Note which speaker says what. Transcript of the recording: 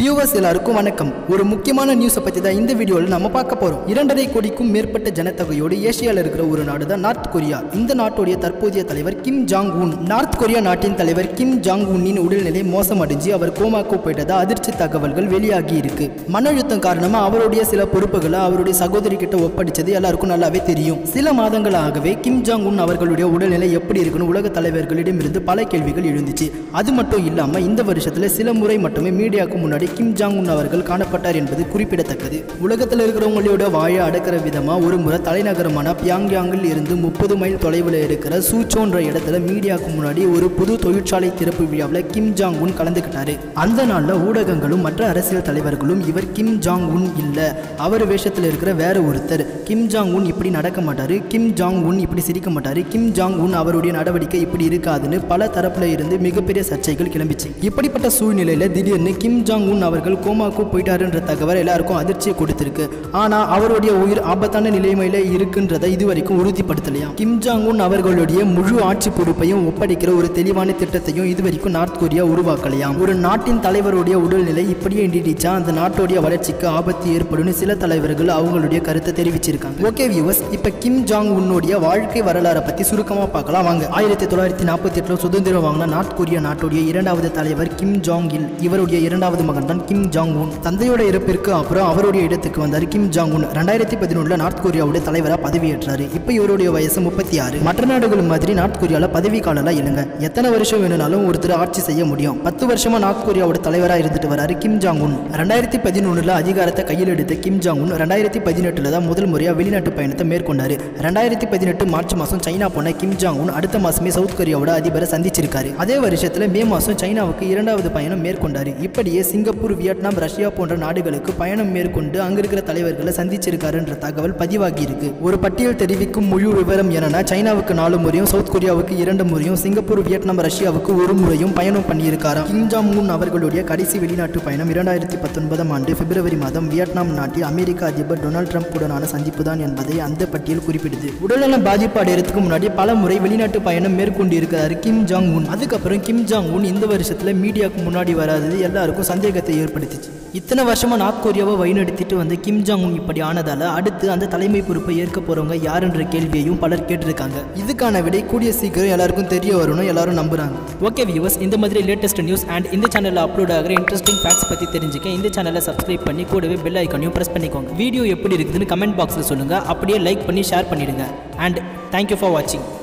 Speaker 1: viewers எல்லாருக்கும் வணக்கம் ஒரு முக்கியமான நியூஸை பற்றி தான் இந்த வீடியோவில் நம்ம பார்க்க போகிறோம் இரண்டரை கோடிக்கும் மேற்பட்ட ஜனத்தொகையோடு ஏசியாவில் இருக்கிற ஒரு நாடு தான் நார்த் கொரியா இந்த நாட்டுடைய தற்போதைய தலைவர் Kim Jong Un North Korea நாட்டின் தலைவர் கிம் ஜாங் உன்னின் உடல்நிலை மோசமடைஞ்சு அவர் கோமாக்கு போயிட்டதா அதிர்ச்சி தகவல்கள் வெளியாகி இருக்கு மன அழுத்தம் காரணமாக அவருடைய சில பொறுப்புகளை அவருடைய சகோதரி கிட்ட ஒப்படைச்சது எல்லாருக்கும் நல்லாவே தெரியும் சில மாதங்களாகவே கிம் ஜாங் உன் அவர்களுடைய உடல்நிலை எப்படி இருக்குன்னு உலக தலைவர்களிடமிருந்து பல கேள்விகள் எழுந்துச்சு அது மட்டும் இல்லாமல் இந்த வருஷத்தில் சில முறை மட்டுமே மீடியாவுக்கு முன்னாடி கிம் ஜாங் உன் அவர்கள் காணப்பட்டார் என்பது குறிப்பிடத்தக்கது உலகத்தில் இருக்கிறவங்களோட வாழ அடக்கிற விதமாக ஒரு முறை தலைநகரமான பியாங்யாங்கில் இருந்து முப்பது மைல் தொலைவில் இருக்கிற சூச்சோன்ற இடத்துல மீடியாவுக்கு முன்னாடி ஒரு புது தொழிற்சாலை திறப்பு விழாவில் கிம் ஜாங் உன் கலந்துக்கிட்டாரு அந்த நாளில் ஊடகங்களும் மற்ற அரசியல் தலைவர்களும் இவர் கிம் ஜாங் உன் இல்லை அவர் வேஷத்தில் இருக்கிற வேற ஒருத்தர் கிம் ஜாங் உன் இப்படி நடக்க மாட்டாரு கிம் ஜாங் உன் இப்படி சிரிக்க மாட்டாரு கிம் ஜாங் உன் அவருடைய நடவடிக்கை இப்படி இருக்காதுன்னு பல தரப்புல இருந்து மிகப்பெரிய சர்ச்சைகள் கிளம்பிச்சு இப்படிப்பட்ட சூழ்நிலையில திடீர்னு கிம் ஜாங் உன் அவர்கள் கோமாக்கு போயிட்டாருன்ற தகவல் எல்லாருக்கும் அதிர்ச்சியை கொடுத்திருக்கு ஆனா அவருடைய உயிர் ஆபத்தான நிலைமையில இருக்குன்றதை இதுவரைக்கும் உறுதிப்படுத்தலையா கிம் ஜாங் உன் அவர்களுடைய முழு ஆட்சி பொறுப்பையும் ஒப்படைக்கிற ஒரு தெளிவான திட்டத்தையும் இதுவரைக்கும் நார்த் கொரியா உருவாக்கலையாம் ஒரு நாட்டின் தலைவருடைய உடல்நிலை இப்படியே நீடிச்சா அந்த நாட்டுடைய வளர்ச்சிக்கு ஆபத்து ஏற்படும் சில தலைவர்கள் அவங்களுடைய கருத்தை தெரிவிச்சிருக்காங்க ஓகே வியூவர்ஸ் இப்ப கிம் ஜாங் உன்னுடைய வாழ்க்கை வரலாறை பத்தி சுருக்கமா பார்க்கலாம் வாங்க ஆயிரத்தி தொள்ளாயிரத்தி நாற்பத்தி எட்டுல சுதந்திரம் வாங்கின நார்த் கொரியா நாட்டுடைய இரண்டாவது தலைவர் கிம் ஜாங் இல் இவருடைய இரண்டாவது மகன் தான் கிம் ஜாங் உன் தந்தையோட இறப்பிற்கு அப்புறம் அவருடைய இடத்துக்கு வந்தார் கிம் ஜாங் உன் ரெண்டாயிரத்தி பதினொன்றுல நார்த் கொரியாவுடைய தலைவராக பதவியேற்றாரு இப்போ இவருடைய வயசு முப்பத்தி ஆறு மற்ற நாடுகள் மாதிரி நார்த் கொரியாவில் பதவி காலம்லாம் இல்லைங்க எத்தனை வருஷம் வேணும்னாலும் ஒருத்தர் ஆட்சி செய்ய முடியும் பத்து வருஷமா நார்த் கொரியாவோட தலைவராக இருந்துட்டு வராரு கிம் ஜாங் உன் ரெண்டாயிரத்தி பதினொன்றுல அதிகாரத்தை கையில் எடுத்த கிம் ஜாங் உன் ரெண்டாயிரத்தி பதினெட்டுல தான் முதல் முறையாக வெளிநாட்டு பயணத்தை மேற்கொண்டாரு ரெண்டாயிரத்தி பதினெட்டு மார்ச் மாதம் சைனா போன கிம் ஜாங் உன் அடுத்த மாசமே சவுத் கொரியாவோட அதிபரை சந்திச்சிருக்காரு அதே வருஷத்துல மே மாதம் சைனாவுக்கு இரண்டாவது பயணம் மேற்கொண்டாரு இப்படியே சிங்கப்பூர் வியட்நாம் ரஷ்யா போன்ற நாடுகளுக்கு பயணம் மேற்கொண்டு அங்க இருக்கிற தலைவர்களை சந்திச்சிருக்காருன்ற தகவல் பதிவாகி இருக்கு ஒரு பட்டியல் தெரிவிக்கும் முழு விவரம் என்னன்னா சைனாவுக்கு நாலு முறையும் சவுத் கொரியாவுக்கு இரண்டு முறையும் சிங்கப்பூர் வியட்நாம் ரஷ்யாவுக்கு ஒரு முறையும் பயணம் பண்ணியிருக்காராம் கிம் ஜாங் உன் அவர்களுடைய கடைசி வெளிநாட்டு பயணம் இரண்டாயிரத்தி பத்தொன்பதாம் ஆண்டு பிப்ரவரி மாதம் வியட்நாம் நாட்டில் அமெரிக்க அதிபர் டொனால்ட் ட்ரம்ப் உடனான சந்திப்பு தான் என்பதை அந்த பட்டியல் குறிப்பிடுது உடல்நல பாதிப்பு அடையறதுக்கு முன்னாடி பல முறை வெளிநாட்டு பயணம் மேற்கொண்டு இருக்கிறார் கிம் ஜாங் உன் அதுக்கப்புறம் கிம் ஜாங் உன் இந்த வருஷத்துல மீடியாவுக்கு முன்னாடி வராதது எல்லாருக்கும் சந்தேகத்தை ஏற்படுத்திச்சு இத்தனை வருஷமா நார்த் கொரியாவை வழிநடத்திட்டு வந்த கிம் ஜாங் உன் இப்படி ஆனதால அடுத்து அந்த தலைமை பொறுப்பை ஏற்க போறவங்க யாருன்ற கேள்வியையும் பலர் கேட்டிருக்காங்க இதுக்கான விடை கூடிய சீக்கிரம் எல்லாருக்கும் தெரிய வரும்னு எல்லாரும் நம்புறாங்க ஓகே வியூவர்ஸ் இந்த மாதிரி லேட்டஸ்ட் நியூஸ் அண்ட் இந்த சேனலில் அப்லோட் ஆகிற இன்ட்ரெஸ்டிங் ஃபேக்ட்ஸ் பற்றி தெரிஞ்சுக்க இந்த சேனலை சப்ஸ்கிரைப் பண்ணி கூடவே பெல் ஐக்கானையும் ப்ரெஸ் பண்ணிக்கோங்க வீடியோ எப்படி இருக்குதுன்னு கமெண்ட் பாக்ஸில் சொல்லுங்கள் அப்படியே லைக் பண்ணி ஷேர் பண்ணிடுங்க அண்ட் தேங்க்யூ ஃபார் வாட்சிங்